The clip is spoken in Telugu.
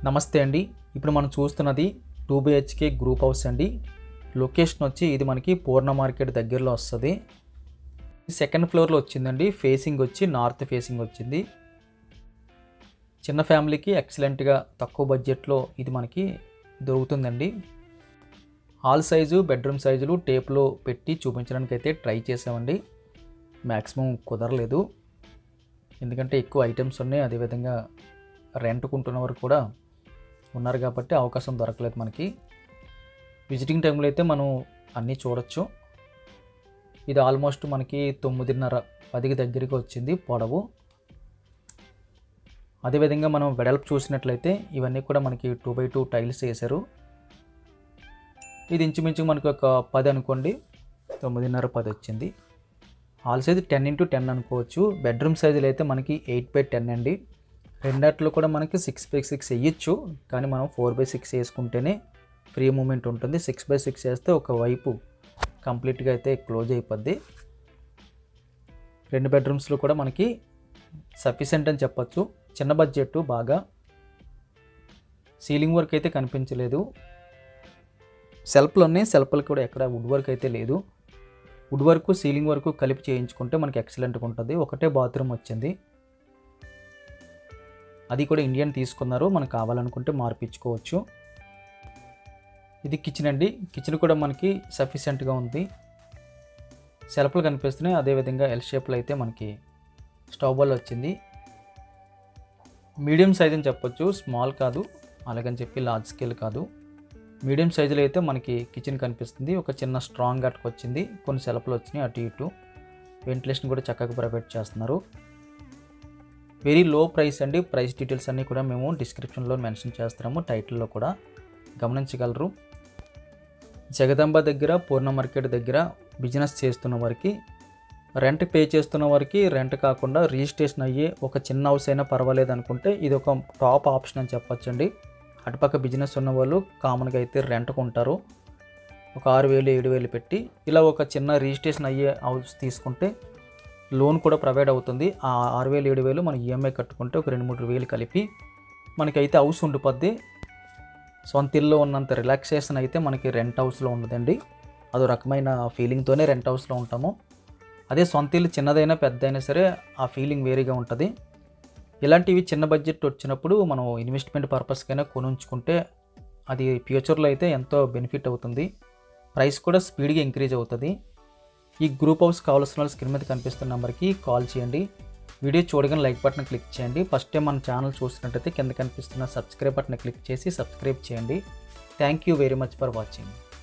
నమస్తే అండి ఇప్పుడు మనం చూస్తున్నది టూ బిహెచ్కే గ్రూప్ హౌస్ అండి లొకేషన్ వచ్చి ఇది మనకి పూర్ణ మార్కెట్ దగ్గరలో వస్తుంది సెకండ్ ఫ్లోర్లో వచ్చిందండి ఫేసింగ్ వచ్చి నార్త్ ఫేసింగ్ వచ్చింది చిన్న ఫ్యామిలీకి ఎక్సలెంట్గా తక్కువ బడ్జెట్లో ఇది మనకి దొరుకుతుందండి హాల్ సైజు బెడ్రూమ్ సైజులు టేప్లో పెట్టి చూపించడానికి అయితే ట్రై చేసామండి మ్యాక్సిమం కుదరలేదు ఎందుకంటే ఎక్కువ ఐటమ్స్ ఉన్నాయి అదేవిధంగా రెంట్కుంటున్న వారు కూడా ఉన్నారు కాబట్టి అవకాశం దొరకలేదు మనకి విజిటింగ్ టైంలో అయితే మనం అన్నీ చూడొచ్చు ఇది ఆల్మోస్ట్ మనకి తొమ్మిదిన్నర పదికి దగ్గరికి వచ్చింది పొడవు అదేవిధంగా మనం వెడల్పు చూసినట్లయితే ఇవన్నీ కూడా మనకి టూ బై టూ టైల్స్ వేశారు ఇది ఇంచుమించు మనకి ఒక పది అనుకోండి తొమ్మిదిన్నర పది వచ్చింది hall size ten into ten అనుకోవచ్చు బెడ్రూమ్ సైజులు అయితే మనకి ఎయిట్ బై టెన్ అండి రెండాట్లో కూడా మనకి సిక్స్ బై సిక్స్ వేయచ్చు కానీ మనం ఫోర్ బై సిక్స్ వేసుకుంటేనే ఫ్రీ మూమెంట్ ఉంటుంది సిక్స్ బై సిక్స్ వేస్తే ఒక వైపు కంప్లీట్గా అయితే క్లోజ్ అయిపోద్ది రెండు బెడ్రూమ్స్లో కూడా మనకి సఫిషియెంట్ అని చెప్పచ్చు చిన్న బడ్జెట్ బాగా సీలింగ్ వర్క్ అయితే కనిపించలేదు సెల్ఫ్లు ఉన్నాయి సెల్ఫ్లు కూడా ఎక్కడ వుడ్ వర్క్ అయితే లేదు వుడ్ వర్క్ సీలింగ్ వర్క్ కలిపి చేయించుకుంటే మనకి ఎక్సలెంట్గా ఉంటుంది ఒకటే బాత్రూమ్ వచ్చింది అది కూడా ఇండియన్ తీసుకున్నారు మనకు కావాలనుకుంటే మార్పించుకోవచ్చు ఇది కిచెన్ అండి కిచెన్ కూడా మనకి సఫిషియెంట్గా ఉంది సెల్ఫ్లు కనిపిస్తున్నాయి అదేవిధంగా ఎల్ షేప్లో అయితే మనకి స్టవ్ బాల్ వచ్చింది మీడియం సైజ్ అని చెప్పొచ్చు స్మాల్ కాదు అలాగని చెప్పి లార్జ్ స్కేల్ కాదు మీడియం సైజులో అయితే మనకి కిచెన్ కనిపిస్తుంది ఒక చిన్న స్ట్రాంగ్ గట్కి వచ్చింది కొన్ని సెల్ఫ్లు వచ్చినాయి అటు ఇటు వెంటిలేషన్ కూడా చక్కగా ప్రొవైడ్ చేస్తున్నారు వెరీ లో ప్రైస్ అండి ప్రైస్ డీటెయిల్స్ అన్నీ కూడా మేము డిస్క్రిప్షన్లో మెన్షన్ చేస్తున్నాము టైటిల్లో కూడా గమనించగలరు జగదంబ దగ్గర పూర్ణ మార్కెట్ దగ్గర బిజినెస్ చేస్తున్న వారికి రెంట్ పే చేస్తున్న వారికి రెంట్ కాకుండా రిజిస్ట్రేషన్ అయ్యే ఒక చిన్న హౌస్ అయినా పర్వాలేదు అనుకుంటే ఇది ఒక టాప్ ఆప్షన్ అని చెప్పొచ్చండి అటుపక్క బిజినెస్ ఉన్న వాళ్ళు కామన్గా అయితే రెంట్కు ఉంటారు ఒక ఆరు వేలు ఏడు వేలు పెట్టి ఇలా ఒక చిన్న రిజిస్ట్రేషన్ అయ్యే హౌస్ తీసుకుంటే లోన్ కూడా ప్రొవైడ్ అవుతుంది ఆ ఆరు వేలు ఏడు వేలు మనం ఈఎంఐ కట్టుకుంటే ఒక రెండు మూడు వేలు కలిపి మనకైతే హౌస్ ఉండిపోద్ది సొంత ఇల్లు ఉన్నంత రిలాక్సేషన్ అయితే మనకి రెంట్ హౌస్లో ఉండదండి అదో రకమైన ఫీలింగ్తోనే రెంట్ హౌస్లో ఉంటాము అదే సొంత ఇల్లు చిన్నదైనా పెద్దదైనా సరే ఆ ఫీలింగ్ వేరేగా ఉంటుంది ఇలాంటివి చిన్న బడ్జెట్ వచ్చినప్పుడు మనం ఇన్వెస్ట్మెంట్ పర్పస్కైనా కొనుంచుకుంటే అది ఫ్యూచర్లో అయితే ఎంతో బెనిఫిట్ అవుతుంది ప్రైస్ కూడా స్పీడ్గా ఇంక్రీజ్ అవుతుంది ఈ గ్రూప్ హౌస్ కావాల్సిన వాళ్ళు స్క్రీన్ మీద కనిపిస్తున్న నెంబర్కి కాల్ చేయండి వీడియో చూడగానే లైక్ బటన్ క్లిక్ చేయండి ఫస్ట్ టైం మన ఛానల్ చూసినట్టయితే కింద కనిపిస్తున్న సబ్స్క్రైబ్ బటన్ క్లిక్ చేసి సబ్స్క్రైబ్ చేయండి thank you very much for watching